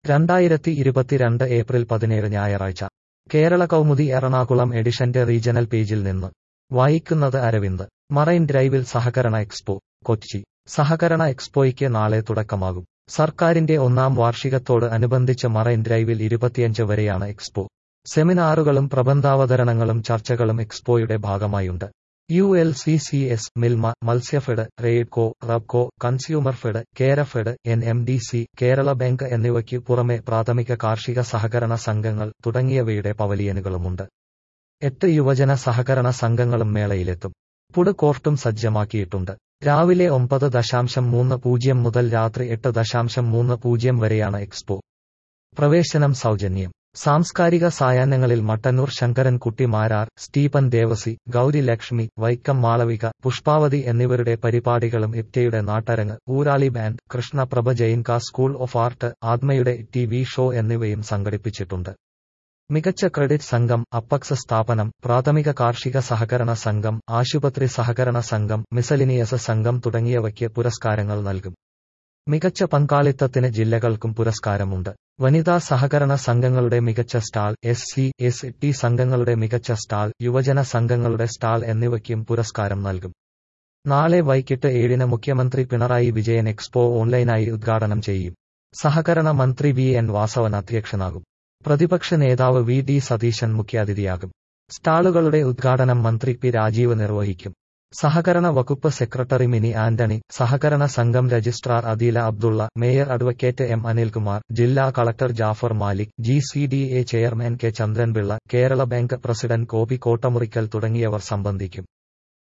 രണ്ടായിരത്തി ഇരുപത്തിരണ്ട് ഏപ്രിൽ പതിനേഴ് ഞായറാഴ്ച കേരള കൗമുദി എറണാകുളം എഡിഷന്റെ റീജണൽ പേജിൽ നിന്ന് വായിക്കുന്നത് അരവിന്ദ് മറൈൻ ഡ്രൈവിൽ സഹകരണ എക്സ്പോ കൊച്ചി സഹകരണ എക്സ്പോയ്ക്ക് നാളെ തുടക്കമാകും സർക്കാരിന്റെ ഒന്നാം വാർഷികത്തോട് അനുബന്ധിച്ച് മറൈൻ ഡ്രൈവിൽ ഇരുപത്തിയഞ്ച് വരെയാണ് എക്സ്പോ സെമിനാറുകളും പ്രബന്ധാവതരണങ്ങളും ചർച്ചകളും എക്സ്പോയുടെ ഭാഗമായുണ്ട് U L C C S Milma Matsyafed Raidco Rubco Consumerfed Kerafed N M D C Kerala bank എന്നിവയ്ക്ക് പുറമെ പ്രാഥമിക കാർഷിക സഹകരണ സംഘങ്ങൾ തുടങ്ങിയവയുടെ പവലിയനുകളുമുണ്ട് എട്ട് യുവജന സഹകരണ സംഘങ്ങളും മേളയിലെത്തും ഫുഡ് കോർട്ടും സജ്ജമാക്കിയിട്ടുണ്ട് രാവിലെ ഒമ്പത് ദശാംശം മൂന്ന് പൂജ്യം മുതൽ രാത്രി എട്ട് ദശാംശം മൂന്ന് പൂജ്യം വരെയാണ് എക്സ്പോ പ്രവേശനം സൗജന്യം സാംസ്കാരിക സായാഹ്നങ്ങളിൽ മട്ടന്നൂർ ശങ്കരൻകുട്ടി മാരാർ സ്റ്റീഫൻ ദേവസി ഗൗരി ലക്ഷ്മി വൈക്കം മാളവിക പുഷ്പാവതി എന്നിവരുടെ പരിപാടികളും ഇപ്റ്റയുടെ നാട്ടരങ്ങ് ഊരാളി ബാൻഡ് കൃഷ്ണപ്രഭ ജയിൻക സ്കൂൾ ഓഫ് ആർട്ട് ആത്മയുടെ ടി വി ഷോ എന്നിവയും സംഘടിപ്പിച്ചിട്ടുണ്ട് മികച്ച ക്രെഡിറ്റ് സംഘം അപ്പക്സ് സ്ഥാപനം പ്രാഥമിക കാർഷിക സഹകരണ സംഘം ആശുപത്രി സഹകരണ സംഘം മിസലിനിയസ് സംഘം തുടങ്ങിയവയ്ക്ക് പുരസ്കാരങ്ങൾ നൽകും മികച്ച പങ്കാളിത്തത്തിന് ജില്ലകൾക്കും പുരസ്കാരമുണ്ട് വനിതാ സഹകരണ സംഘങ്ങളുടെ മികച്ച stall S C S T സംഘങ്ങളുടെ മികച്ച സ്റ്റാൾ യുവജന സംഘങ്ങളുടെ സ്റ്റാൾ എന്നിവയ്ക്കും പുരസ്കാരം നൽകും നാളെ വൈകിട്ട് ഏഴിന് മുഖ്യമന്ത്രി പിണറായി വിജയൻ എക്സ്പോ ഓൺലൈനായി ഉദ്ഘാടനം ചെയ്യും സഹകരണ മന്ത്രി വി എൻ വാസവൻ അധ്യക്ഷനാകും പ്രതിപക്ഷ നേതാവ് വി ഡി സതീശൻ മുഖ്യാതിഥിയാകും സ്റ്റാളുകളുടെ ഉദ്ഘാടനം മന്ത്രി പി രാജീവ് നിർവഹിക്കും സഹകരണ വകുപ്പ് സെക്രട്ടറി മിനി ആന്റണി സഹകരണ സംഘം registrar Adeela Abdulla mayor advocate M Anilkumar ജില്ലാ collector Jafar Malik G C D A chairman K Chandranpillai Kerala bank president Gopi Kottamurikkal തുടങ്ങിയവർ സംബന്ധിക്കും